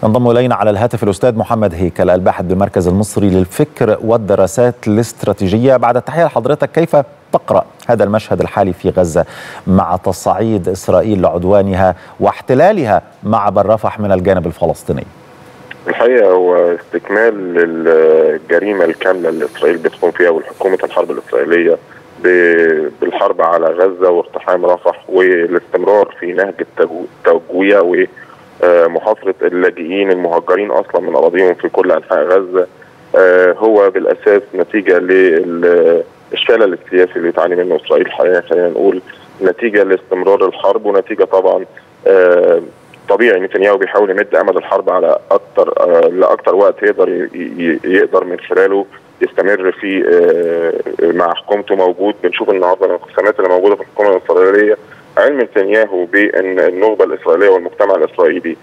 انضم الينا على الهاتف الاستاذ محمد هيكل الباحث بالمركز المصري للفكر والدراسات الاستراتيجيه بعد التحيه لحضرتك كيف تقرا هذا المشهد الحالي في غزه مع تصعيد اسرائيل لعدوانها واحتلالها معبر رفح من الجانب الفلسطيني الحقيقه هو استكمال الجريمه الكامله اللي اسرائيل بتقوم فيها والحكومه الحرب الاسرائيليه بالحرب على غزه واقتحام رفح والاستمرار في نهج التجويع ومحاصره اللاجئين المهجرين اصلا من اراضيهم في كل انحاء غزه هو بالاساس نتيجه للشلل السياسي اللي تعاني منه اسرائيل حاليا خلينا نقول نتيجه لاستمرار الحرب ونتيجه طبعا طبيعي نتنياهو بيحاول يمد امد الحرب على اكتر لاكتر وقت يقدر يقدر من خلاله يستمر في مع حكومته موجود بنشوف النهارده الانقسامات اللي موجوده في الحكومه الاسرائيليه علم نتنياهو بان النخبه الاسرائيليه والمجتمع الاسرائيلي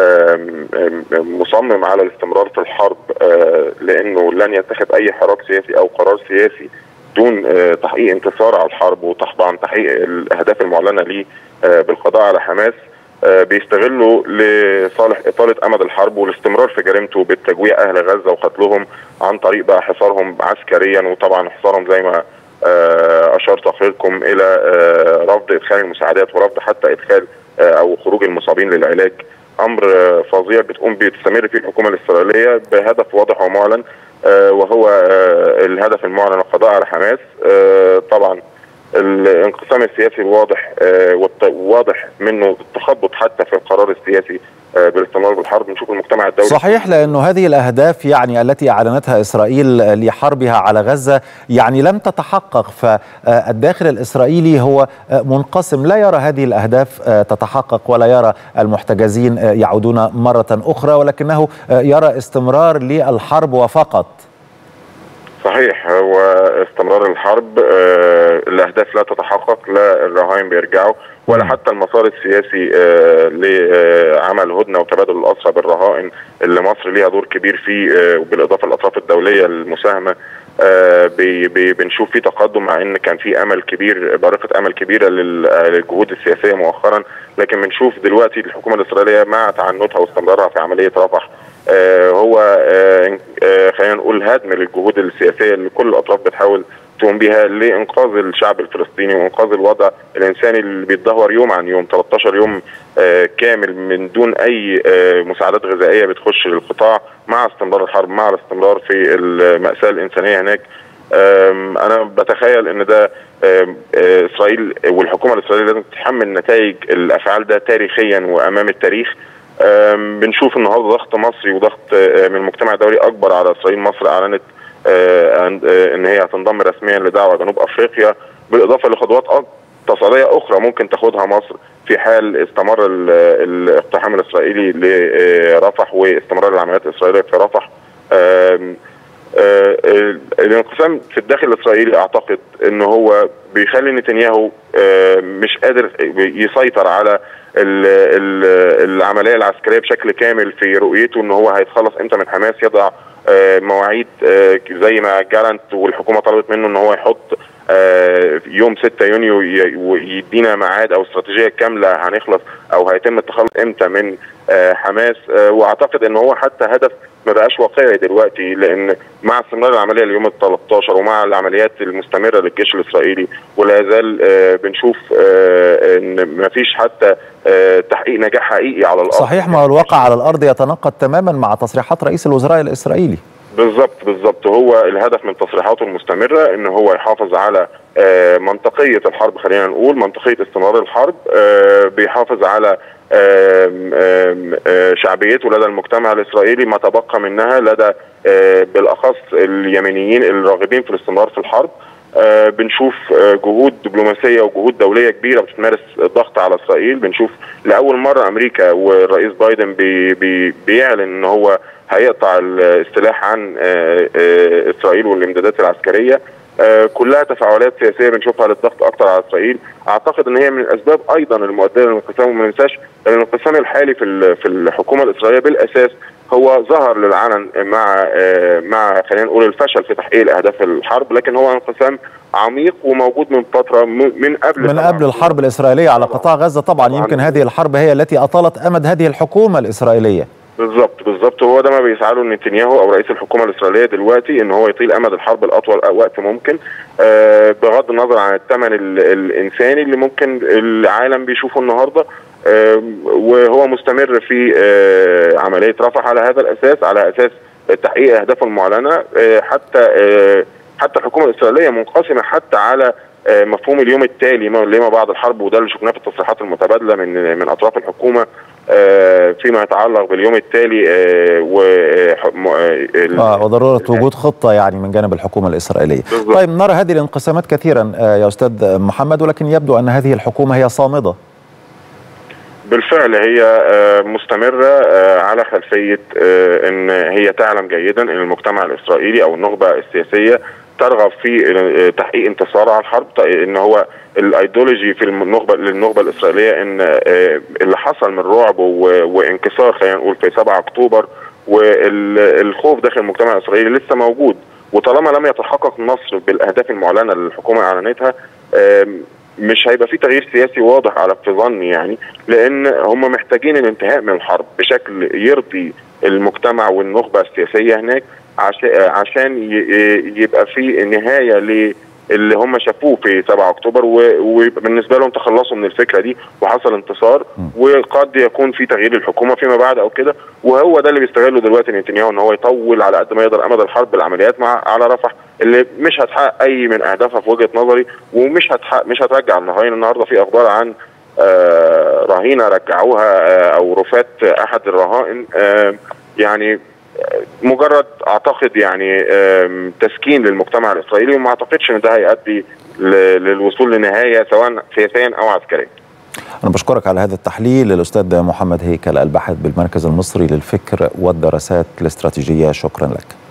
مصمم على الاستمرار في الحرب لانه لن يتخذ اي حراك سياسي او قرار سياسي دون تحقيق انتصار على الحرب وطبعا تحقيق الاهداف المعلنه ليه بالقضاء على حماس بيستغلوا لصالح اطاله امد الحرب والاستمرار في جريمته بالتجويع اهل غزه وقتلهم عن طريق بقى حصارهم عسكريا وطبعا حصارهم زي ما اشار تقريركم الى رفض ادخال المساعدات ورفض حتى ادخال او خروج المصابين للعلاج امر فظيع بتقوم بتستمر فيه الحكومه الاسرائيليه بهدف واضح ومعلن وهو الهدف المعلن القضاء على حماس طبعا الانقسام السياسي الواضح واضح منه التخبط حتى في القرار السياسي بالاستمرار بالحرب نشوف المجتمع الدولي صحيح لانه هذه الاهداف يعني التي اعلنتها اسرائيل لحربها على غزه يعني لم تتحقق فالداخل الاسرائيلي هو منقسم لا يرى هذه الاهداف تتحقق ولا يرى المحتجزين يعودون مره اخرى ولكنه يرى استمرار للحرب وفقط صحيح هو استمرار الحرب آه الاهداف لا تتحقق لا الرهائن بيرجعوا ولا حتى المسار السياسي آه لعمل هدنه وتبادل الاسرى بالرهائن اللي مصر ليها دور كبير فيه آه وبالاضافه للاطراف الدوليه المساهمه بي بي بنشوف في تقدم مع ان كان في امل كبير بارقه امل كبيره للجهود السياسيه مؤخرا لكن بنشوف دلوقتي الحكومه الاسرائيليه مع تعنتها واستمرارها في عمليه رفح هو خلينا نقول هدم للجهود السياسيه اللي كل الاطراف بتحاول تقوم بها لانقاذ الشعب الفلسطيني وانقاذ الوضع الانساني اللي بيتدهور يوم عن يوم 13 يوم كامل من دون اي مساعدات غذائيه بتخش للقطاع مع استمرار الحرب مع الاستمرار في الماساه الانسانيه هناك انا بتخيل ان ده اسرائيل والحكومه الاسرائيليه لازم تتحمل نتائج الافعال ده تاريخيا وامام التاريخ بنشوف النهارده ضغط مصري وضغط من المجتمع الدولي اكبر على اسرائيل مصر اعلنت ان هي هتنضم رسميا لدعوه جنوب افريقيا بالاضافه لخطوات اقتصاديه اخرى ممكن تاخدها مصر في حال استمر الاقتحام الاسرائيلي لرفح واستمرار العمليات الاسرائيليه في رفح الانقسام في الداخل الاسرائيلي اعتقد ان هو بيخلي نتنياهو مش قادر يسيطر على ال ال العمليه العسكريه بشكل كامل في رؤيته ان هو هيتخلص امتى من حماس يضع مواعيد زي ما جالنت والحكومه طلبت منه ان هو يحط يوم 6 يونيو يدينا ميعاد او استراتيجيه كامله هنخلص او هيتم التخلص امتى من حماس واعتقد ان هو حتى هدف ما بقاش واقعي دلوقتي لان مع استمرار العمليه اليوم ال 13 ومع العمليات المستمره للجيش الاسرائيلي ولا يزال بنشوف ان ما فيش حتى تحقيق نجاح حقيقي على الارض صحيح ما هو الواقع على الارض يتناقض تماما مع تصريحات رئيس الوزراء الاسرائيلي بالظبط بالظبط هو الهدف من تصريحاته المستمره ان هو يحافظ على منطقيه الحرب خلينا نقول منطقيه استمرار الحرب بيحافظ على شعبيته لدى المجتمع الاسرائيلي ما تبقى منها لدى بالاخص اليمنيين الراغبين في الاستمرار في الحرب آه بنشوف آه جهود دبلوماسيه وجهود دوليه كبيره بتمارس ضغط على اسرائيل بنشوف لاول مره امريكا والرئيس بايدن بي بي بيعلن ان هو هيقطع السلاح عن آه اسرائيل والامدادات العسكريه كلها تفاعلات سياسيه بنشوفها للضغط اكتر على اسرائيل اعتقد ان هي من الاسباب ايضا المؤديه للانقسام وما ننساش الانقسام الحالي في في الحكومه الاسرائيليه بالاساس هو ظهر للعلن مع مع خلينا نقول الفشل في تحقيق الاهداف الحرب لكن هو انقسام عميق وموجود من فتره من قبل من قبل الحرب الاسرائيليه على قطاع غزه طبعا يمكن هذه الحرب هي التي اطالت امد هذه الحكومه الاسرائيليه بالظبط بالظبط هو ده ما بيسعى له نتنياهو او رئيس الحكومه الاسرائيليه دلوقتي ان هو يطيل امد الحرب لاطول وقت ممكن آه بغض النظر عن الثمن الانساني اللي ممكن العالم بيشوفه النهارده آه وهو مستمر في آه عمليه رفح على هذا الاساس على اساس تحقيق اهدافه المعلنه آه حتى آه حتى الحكومه الاسرائيليه منقسمه حتى على مفهوم اليوم التالي لما بعد الحرب وده اللي شفناه في التصريحات المتبادله من من اطراف الحكومه فيما يتعلق باليوم التالي و آه وضروره وجود خطه يعني من جانب الحكومه الاسرائيليه. بالزبط. طيب نرى هذه الانقسامات كثيرا يا استاذ محمد ولكن يبدو ان هذه الحكومه هي صامده. بالفعل هي مستمرة على خلفية أن هي تعلم جيدا أن المجتمع الإسرائيلي أو النخبة السياسية ترغب في تحقيق انتصار على الحرب ان هو الايديولوجي في النخبه للنخبه الاسرائيليه ان اللي حصل من رعب وانكسار خلينا نقول في 7 اكتوبر والخوف داخل المجتمع الاسرائيلي لسه موجود وطالما لم يتحقق النصر بالاهداف المعلنه اللي الحكومه اعلنتها مش هيبقى في تغيير سياسي واضح على في ظني يعني لان هم محتاجين الانتهاء من الحرب بشكل يرضي المجتمع والنخبه السياسيه هناك عشان يبقى في نهايه للي هم شافوه في 7 اكتوبر وبالنسبه لهم تخلصوا من الفكره دي وحصل انتصار وقد يكون في تغيير الحكومه فيما بعد او كده وهو ده اللي بيستغله دلوقتي نتنياهو ان هو يطول على قد ما يقدر امد الحرب بالعمليات مع على رفح اللي مش هتحقق اي من اهدافها في وجهه نظري ومش هتحقق مش هترجع الرهائن النهارده في اخبار عن آه رهينه رجعوها آه او رفات احد الرهائن آه يعني مجرد اعتقد يعني تسكين للمجتمع الاسرائيلي وما اعتقدش ان ده هيؤدي للوصول لنهايه سواء سياسيا او عسكريا. انا بشكرك على هذا التحليل الاستاذ محمد هيكل الباحث بالمركز المصري للفكر والدراسات الاستراتيجيه شكرا لك.